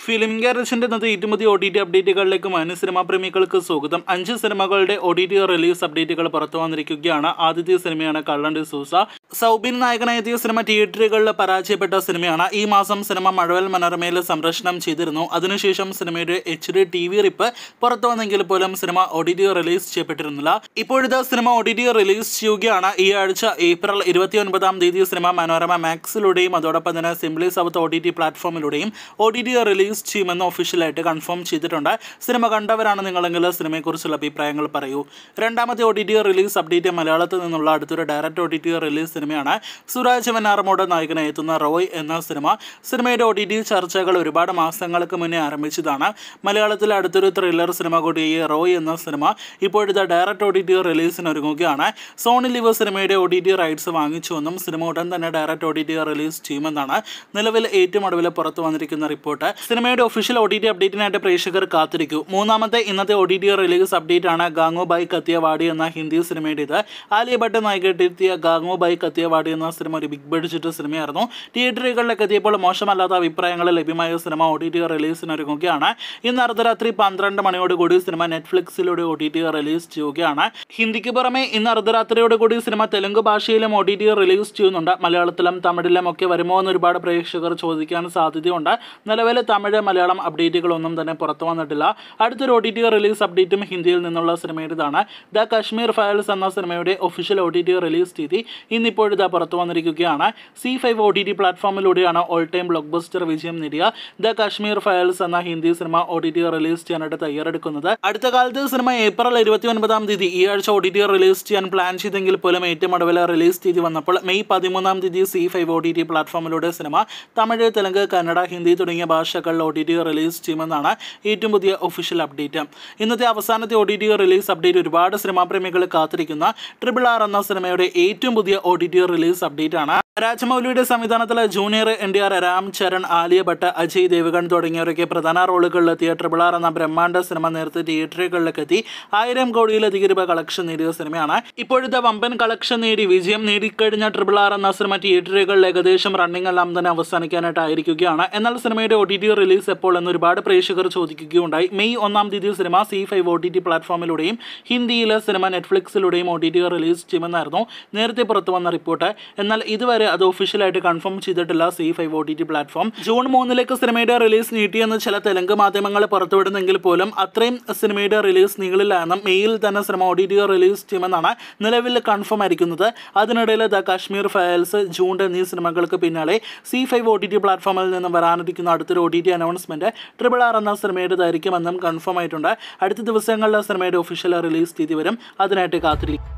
film ഗാരേജിന്റെ ഇന്നത്തെ ഏറ്റവും പുതിയ ഒ ടി ടി അപ്ഡേറ്റുകളിലേക്ക് മാന്യ സിനിമാ പ്രേമികൾക്ക് സ്വാഗതം അഞ്ച് സിനിമകളുടെ ഒ ടി ടി റിലീസ് അപ്ഡേറ്റുകൾ പുറത്തു വന്നിരിക്കുകയാണ് ആദ്യത്തെ സിനിമയാണ് കള്ളൻ ഡിസൂസ സൗബിൻ നായകനെത്തിയ സിനിമ തിയേറ്ററുകളിൽ പരാജയപ്പെട്ട സിനിമയാണ് ഈ മാസം സിനിമ മഴവൽ മനോരമയിൽ സംപ്രേഷണം ചെയ്തിരുന്നു അതിനുശേഷം സിനിമയുടെ H D T V rip പുറത്തു വന്നെങ്കിൽ പോലും സിനിമ ഒ ടി ടി റിലീസ് ചെയ്യപ്പെട്ടിരുന്നില്ല ഇപ്പോഴത്തെ സിനിമ ഒ ടി ടി റിലീസ് ചെയ്യുകയാണ് ഈ ആഴ്ച ഏപ്രിൽ ഇരുപത്തി ഒൻപതാം തീയതി സിനിമ മനോരമ മാക്സിലൂടെയും അതോടൊപ്പം തന്നെ Simply South O T T പ്ലാറ്റ്ഫോമിലൂടെയും ഒ ടി ടി റിലീസ് ചെയ്യുമെന്ന് ഒഫീഷ്യലായിട്ട് കൺഫേം ചെയ്തിട്ടുണ്ട് സിനിമ കണ്ടവരാണ് നിങ്ങളെങ്കിൽ സിനിമയെക്കുറിച്ചുള്ള അഭിപ്രായങ്ങൾ പറയൂ രണ്ടാമത്തെ O T T release update മലയാളത്തിൽ നിന്നുള്ള അടുത്തൊരു direct O T T release സിനിമയാണ് സുരാജ് വെന്നാറമോട് നായകനായി എത്തുന്ന റോയ് എന്ന സിനിമ സിനിമയുടെ ഒ ടി ടി ചർച്ചകൾ ഒരുപാട് മാസങ്ങൾക്ക് മുന്നേ ആരംഭിച്ചതാണ് മലയാളത്തിലെ അടുത്തൊരു ത്രില്ലർ സിനിമ കൂടിയായ റോയ് എന്ന സിനിമ ഇപ്പോഴത്തെ ഡയറക്റ്റ് ഒ ടി ടി റിലീസിന് ഒരുങ്ങുകയാണ് സോണി ലിവ് സിനിമയുടെ ഒ ടി ടി റൈറ്റ്സ് വാങ്ങിച്ചുവെന്നും സിനിമ ഉടൻ തന്നെ direct O T T release ചെയ്യുമെന്നാണ് നിലവിൽ ഏറ്റവും ഒടുവിൽ പുറത്തു വന്നിരിക്കുന്ന റിപ്പോർട്ട് സിനിമയുടെ ഒഫീഷ്യൽ ഒ ടി ടി അപ്ഡേറ്റിനായിട്ട് പ്രേക്ഷകർ കാത്തിരിക്കൂ മൂന്നാമത്തെ ഇന്നത്തെ O T T release update ആണ് ഗാങ്ങോ ബൈ കത്തിയവാടി എന്ന ഹിന്ദി സിനിമയുടേത് ആലിയ ഭട്ട് നായികട്ടെത്തിയ ഗാങ്ങോ ബൈ കത്തിയവാടി എന്ന സിനിമ ഒരു ബിഗ് ബഡ്ജറ്റ് സിനിമയായിരുന്നു തിയേറ്ററുകളിലേക്ക് എത്തിയപ്പോൾ മോശമല്ലാത്ത അഭിപ്രായങ്ങൾ ലഭ്യമായ സിനിമ ഒ ടി ടി റിലീസിന് ഒരുങ്ങുകയാണ് ഇന്ന് അർദ്ധരാത്രി പന്ത്രണ്ട് മണിയോടുകൂടി സിനിമ നെറ്റ്ഫ്ലിക്സിലൂടെ ഒ ടി ടി റിലീസ് ചെയ്യുകയാണ് ഹിന്ദിക്ക് പുറമെ ഇന്ന് അർദ്ധരാത്രിയോടുകൂടി സിനിമ തെലുങ്ക് ഭാഷയിലും ഒ ടി ടി റിലീസ് ചെയ്യുന്നുണ്ട് മലയാളത്തിലും തമിഴിലും ഒക്കെ വരുമോ എന്ന് ഒരുപാട് പ്രേക്ഷകർ ചോദിക്കാൻ സാധ്യതയുണ്ട് നിലവിൽ തമിഴ് മലയാളം അപ്ഡേറ്റുകളൊന്നും തന്നെ പുറത്തു വന്നിട്ടില്ല അടുത്തൊരു ഒ ടി ടി റിലീസ് അപ്ഡേറ്റും ഹിന്ദിയിൽ നിന്നുള്ള സിനിമയുടേതാണ് ദ കശ്മീർ ഫയൽസ് എന്ന സിനിമയുടെ official O T T release തീയതി ഇന്നിപ്പോഴിതാ പുറത്തു വന്നിരിക്കുകയാണ് C five O T T പ്ലാറ്റ്ഫോമിലൂടെയാണ് ഓൾ ടൈം ബ്ലോക്ക് ബസ്റ്റർ വിജയം നേടിയ ദ കശ്മീർ ഫയൽസ് എന്ന ഹിന്ദി സിനിമ ഒ ടി ടി റിലീസ് ചെയ്യാനായിട്ട് തയ്യാറെടുക്കുന്നത് അടുത്ത കാലത്ത് സിനിമ ഏപ്രിൽ ഇരുപത്തി ഒൻപതാം തീയതി ഈ ആഴ്ച ഒ ടി ടി റിലീസ് ചെയ്യാൻ പ്ലാൻ ചെയ്തെങ്കിൽ പോലും ഏറ്റവും ഒടുവിൽ റിലീസ് തീയതി വന്നപ്പോൾ മെയ് പതിമൂന്നാം തീയതി C five O T T പ്ലാറ്റ്ഫോമിലൂടെ സിനിമ തമിഴ് തെലുങ്ക് കന്നഡ ഹിന്ദി തുടങ്ങിയ ഭാഷകളിൽ ഒ ടി ടി റിലീസ് ചെയ്യുമെന്നാണ് ഏറ്റവും പുതിയ ഒഫീഷ്യൽ അപ്ഡേറ്റ് ഇന്നത്തെ അവസാനത്തെ O T T release update ഒരുപാട് സിനിമാ പ്രേമികൾ കാത്തിരിക്കുന്ന ട്രിപ്പിൾ ആർ എന്ന സിനിമയുടെ ഏറ്റവും പുതിയ O T T release update ആണ് രാജമൗലിയുടെ സംവിധാനത്തിൽ Junior N D R Ram Charan Alia Bhatt Ajay Devgan തുടങ്ങിയവരൊക്കെ പ്രധാന റോളുകളിലെത്തിയ ട്രിപ്പിൾ ആർ എന്ന ബ്രഹ്മാണ്ഡ സിനിമ നേരത്തെ തിയേറ്ററുകളിലേക്ക് എത്തി ആയിരം കോടിയിലധികം രൂപ കളക്ഷൻ നേടിയ സിനിമയാണ് ഇപ്പോഴത്തെ വമ്പൻ കളക്ഷൻ നേടി വിജയം നേടിക്കഴിഞ്ഞ ട്രിപ്പിൾ ആർ എന്ന സിനിമ തിയേറ്ററുകളിൽ ഏകദേശം റണ്ണിംഗ് എല്ലാം തന്നെ അവസാനിക്കാനായിട്ടായിരിക്കുകയാണ് എന്നാൽ സിനിമയുടെ ഒ ടി ടി റിലീസ് എപ്പോൾ എന്ന് ഒരുപാട് പ്രേക്ഷകർ ചോദിക്കുകയുണ്ടായി മെയ് ഒന്നാം തീയതി സിനിമ C five O T T പ്ലാറ്റ്ഫോമിലൂടെയും ഹിന്ദിയിലെ സിനിമ നെറ്റ്ഫ്ലിക്സിലൂടെയും ഒ ടി ടി റിലീസ് ചെയ്യുമെന്നായിരുന്നു നേരത്തെ പുറത്തു വന്ന റിപ്പോർട്ട് എന്നാൽ ഇതുവരെ അത് ഒഫീഷ്യലായിട്ട് കൺഫേം ചെയ്തിട്ടില്ല C five O T T platform June മൂന്നിലേക്ക് സിനിമയുടെ റിലീസ് നീട്ടിയെന്ന് ചില തെലുങ്ക് മാധ്യമങ്ങൾ പുറത്തുവിടുന്നെങ്കിൽ പോലും അത്രയും സിനിമയുടെ റിലീസ് നീളില്ലെന്നും മെയ്യിൽ തന്നെ സിനിമ ഒ ടി ടി റിലീസ് ചെയ്യുമെന്നാണ് നിലവിൽ കൺഫേം ആയിരിക്കുന്നത് അതിനിടയിൽ ദ കാശ്മീർ ഫയൽസ് ജൂൺ എന്നീ സിനിമകൾക്ക് പിന്നാലെ C five O T T പ്ലാറ്റ്ഫോമിൽ നിന്ന് വരാനിരിക്കുന്ന അടുത്തൊരു O T T announcement triple R എന്ന സിനിമയുടേതായിരിക്കുമെന്നും കൺഫേം ആയിട്ടുണ്ട് അടുത്ത ദിവസങ്ങളിൽ സിനിമയുടെ ഒഫീഷ്യൽ റിലീസ് തീയതി വരും അതിനായിട്ട് കാത്തിരിക്കും